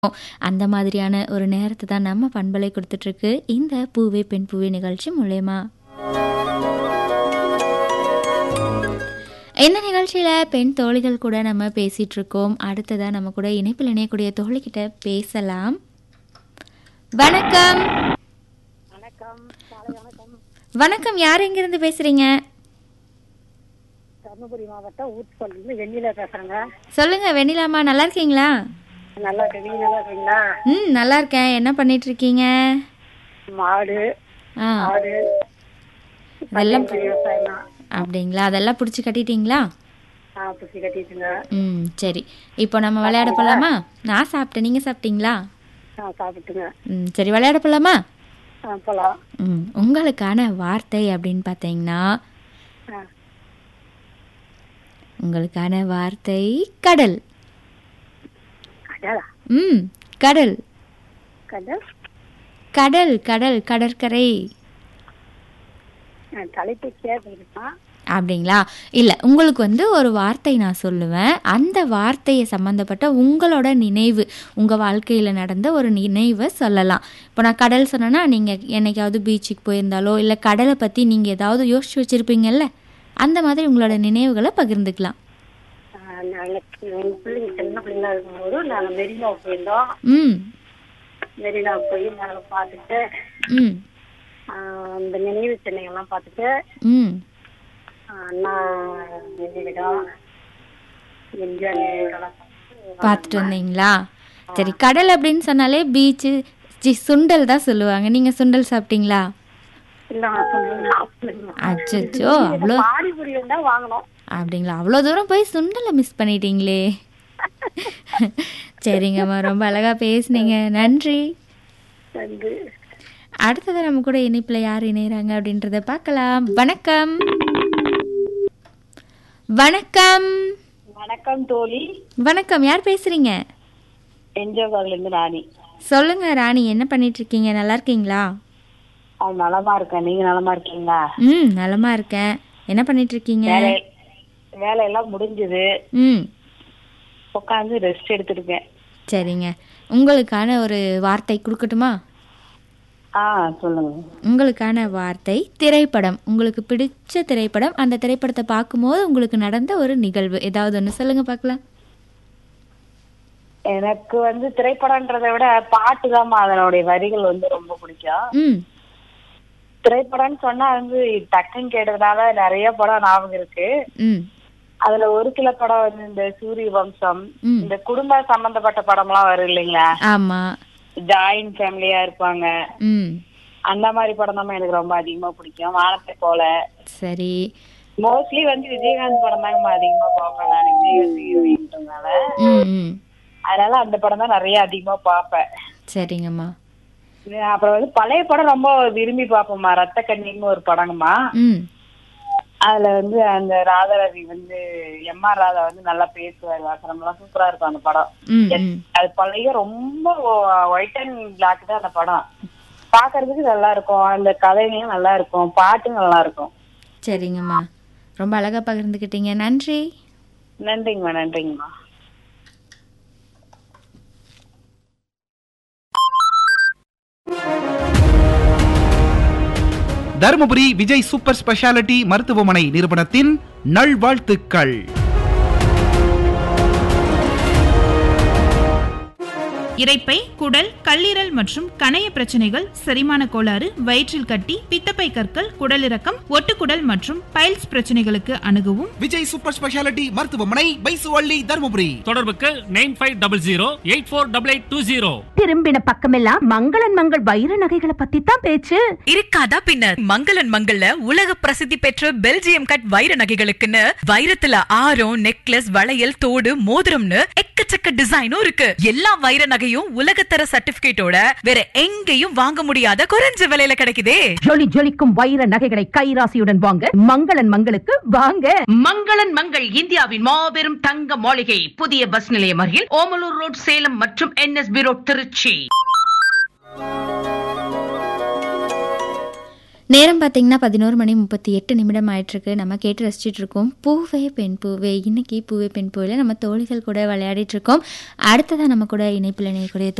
அந்த மாதிரியான ஒரு நேரத்தை தான் நம்ம பண்பலை கொடுத்துட்ருக்கு இந்த பூவே பெண் பூவே நிகழ்ச்சி மூலயமா இந்த நிகழ்ச்சியில் பெண் தோழிகள் கூட நம்ம பேசிகிட்டு இருக்கோம் அடுத்ததாக நம்ம கூட இணைப்பில் இணையக்கூடிய தோழிக்கிட்ட பேசலாம் வணக்கம் வணக்கம் காலை வணக்கம் வணக்கம் யார் எங்கேருந்து பேசுகிறீங்க தருமபுரி மாவட்டம் ஊத்துப்பள்ளியிருந்து வெண்ணிலா பேசுறேங்க சொல்லுங்கள் வெண்ணிலாமா நல்லா இருக்கீங்களா நல்லா இருக்கு நீங்க நல்லா இருக்கீங்களா ம் நல்லா இருக்கேன் என்ன பண்ணிட்டு இருக்கீங்க மாடு ஆ ஆடு வெள்ளம் விவசாயம் தான் அப்படிங்களா அதெல்லாம் பிடிச்சி கட்டிட்டீங்களா ஆ புசி கட்டிட்டுங்க ம் சரி இப்போ நம்ம விளையாட போகலாமா நான் சாப்பிட்டேன் நீங்கள் சாப்பிட்டீங்களா ஆ சாப்பிட்டுங்க ம் சரி விளையாட போகலாமா ஆ போலாம் ம் உங்களுக்கான வார்த்தை அப்படின்னு பார்த்தீங்கன்னா ஆ உங்களுக்கான வார்த்தை கடல் கடலா ம் கடல் கடல் கடல் கடல் கடற்கரை ஆ, தலைப்பு கேட்டுருக்கா அப்படிங்களா இல்லை உங்களுக்கு வந்து ஒரு வார்த்தை நான் சொல்லுவேன் அந்த வார்த்தையை சம்மந்தப்பட்ட உங்களோட நினைவு உங்கள் வாழ்க்கையில் நடந்த ஒரு நினைவை சொல்லலாம் இப்போ நான் கடல் சொன்னேன்னா நீங்கள் என்னைக்காவது பீச்சுக்கு போயிருந்தாலோ இல்லை கடலை பற்றி நீங்கள் ஏதாவது யோசிச்சு வச்சுருப்பீங்கல்ல அந்த மாதிரி உங்களோட நினைவுகளை பகிர்ந்துக்கலாம் நாங்கள் எங்கள் பிள்ளைங்க சின்ன பிள்ளைங்களா இருக்கும்போது நாங்கள் மெரினா போயிருந்தோம் ம் மெரினா போய் நாங்கள் பார்த்துட்டு ம் ஆ, அந்த நினைவு சின்னைகள்லாம் பார்த்துட்டு ம் ஆ, அண்ணா நினைவிடம் எம்ஜிஆர் நினைவுகள்லாம் பார்த்துட்டு பார்த்துட்டு வந்தீங்களா சரி கடல் அப்படின்னு சொன்னாலே பீச்சு சி சுண்டல் தான் சொல்லுவாங்க நீங்கள் சுண்டல் சாப்பிட்டீங்களா இல்ல, சொல்லுங்க, சாப்பிடுங்க. அச்சோ அவ்வளோ பானிபூரி இருந்தா வாங்கணும் அப்படிங்களா அவ்வளோ தூரம் போய் சுண்டலை மிஸ் பண்ணிட்டீங்களே சரிங்கம்மா ரொம்ப அழகாக பேசுனீங்க நன்றி நன்றி அடுத்தது நம்ம கூட இணைப்பில் யார் இணைகிறாங்க அப்படின்றத பார்க்கலாம் வணக்கம் வணக்கம் வணக்கம் தோழி வணக்கம் யார் பேசுறீங்க என்ஜோகார்ல இருந்து ராணி சொல்லுங்க ராணி என்ன பண்ணிட்டு இருக்கீங்க நல்லா இருக்கீங்களா அது நலமா இருக்கேன் நீங்க நலமா இருக்கீங்களா ம் நலமா இருக்கேன் என்ன பண்ணிட்டு இருக்கீங்க வேலை வேலையெல்லாம் முடிஞ்சது ம் உட்காந்து ரெஸ்ட் எடுத்திருக்கேன் சரிங்க உங்களுக்கான ஒரு வார்த்தை கொடுக்கட்டுமா ஆ சொல்லுங்க உங்களுக்கான வார்த்தை திரைப்படம் உங்களுக்கு பிடிச்ச திரைப்படம் அந்த திரைப்படத்தை பார்க்கும்போது உங்களுக்கு நடந்த ஒரு நிகழ்வு ஏதாவது ஒன்று சொல்லுங்க பார்க்கலாம் எனக்கு வந்து திரைப்படம்ன்றதை விட பாட்டு தான் அதனுடைய வரிகள் வந்து ரொம்ப பிடிக்கும் ம் திரைப்படம்னு சொன்னா வந்து டக்குன்னு கேட்டதுனால நிறைய படம் ஞாபகம் இருக்கு ம் அதுல ஒரு சில படம் வந்து இந்த சூரிய வம்சம் ம். இந்த குடும்ப சம்பந்தப்பட்ட படம்லாம் வரும் இல்லைங்களா ஆமாம் ஜாயிண்ட் ஃபேமிலியா இருப்பாங்க ம் அந்த மாதிரி படம் தான் எனக்கு ரொம்ப அதிகமா பிடிக்கும் வானத்தை போல சரி மோஸ்ட்லி வந்து விஜயகாந்த் படம் தாங்க அதிகமா பார்ப்பேன் நான் விஜயகாந்த் ஹீரோயின்றதுனால ம் ம் அதனால அந்த படம் தான் நிறைய அதிகமா பார்ப்பேன் சரிங்கம்மா அப்புறம் வந்து பழைய படம் ரொம்ப விரும்பி பார்ப்போம்மா ரத்த கண்ணீர்னு ஒரு படங்கம்மா ம் அதுல வந்து அந்த ராதாரவி வந்து எம் ஆர் ராதா வந்து நல்லா பேசுவார் வாசனம்லாம் சூப்பரா இருக்கும் அந்த படம் ம் ம் அது பழைய ரொம்ப ஒயிட் அண்ட் பிளாக் தான் அந்த படம் பாக்குறதுக்கு நல்லா இருக்கும் அந்த கதையும் நல்லா இருக்கும் பாட்டும் நல்லா இருக்கும் சரிங்கம்மா ரொம்ப அழகாக பகிர்ந்துக்கிட்டீங்க நன்றி நன்றிங்கம்மா நன்றிங்கம்மா தருமபுரி விஜய் சூப்பர் ஸ்பெஷாலிட்டி மருத்துவமனை நிறுவனத்தின் நல்வாழ்த்துக்கள் இரைப்பை குடல் கல்லீரல் மற்றும் கணைய பிரச்சனைகள் செரிமான கோளாறு வயிற்றில் கட்டி பித்தப்பை கற்கள் குடலிறக்கம் ஒட்டுக்குடல் மற்றும் பைல்ஸ் பிரச்சனைகளுக்கு அணுகவும் விஜய் சூப்பர் ஸ்பெஷாலிட்டி மருத்துவமனை பைசுவள்ளி தருமபுரி தொடர்புக்கு nine five double zero eight four double eight two zero திரும்பின பக்கமெல்லாம் மங்களன் மங்கள் வைர நகைகளை பத்தி தான் பேச்சு இருக்காதா பின்னர் மங்களன் மங்கள்ல உலக பிரசித்தி பெற்ற பெல்ஜியம் கட் வைர நகைகளுக்குன்னு வைரத்துல ஆரம் நெக்லஸ் வளையல் தோடு மோதிரம்னு எக்கச்சக்க டிசைனும் இருக்கு எல்லா வைர நகையும் உலகத்தர சர்டிபிகேட்டோட வேற எங்கேயும் வாங்க முடியாத குறைஞ்ச விலையில கிடைக்குதே ஜொலி ஜொலிக்கும் வைர நகைகளை கைராசியுடன் வாங்க மங்களன் மங்களுக்கு வாங்க மங்களன் மங்கள் இந்தியாவின் மாபெரும் தங்க மாளிகை புதிய பஸ் நிலையம் அருகில் ஓமலூர் ரோட் சேலம் மற்றும் என்எஸ்பி ரோட் திருச்சி நேரம் பார்த்தீங்கன்னா பதினோரு மணி முப்பத்தி எட்டு நிமிடம் ஆயிட்டிருக்கு நம்ம கேட்டு ரசிச்சிட்டு இருக்கோம் பூவே பெண் பூவே இன்னைக்கு பூவே பெண் பூவில் நம்ம தோழிகள் கூட விளையாடிட்டு இருக்கோம் அடுத்ததான் நம்ம கூட இணைப்பில் இணையக்கூடிய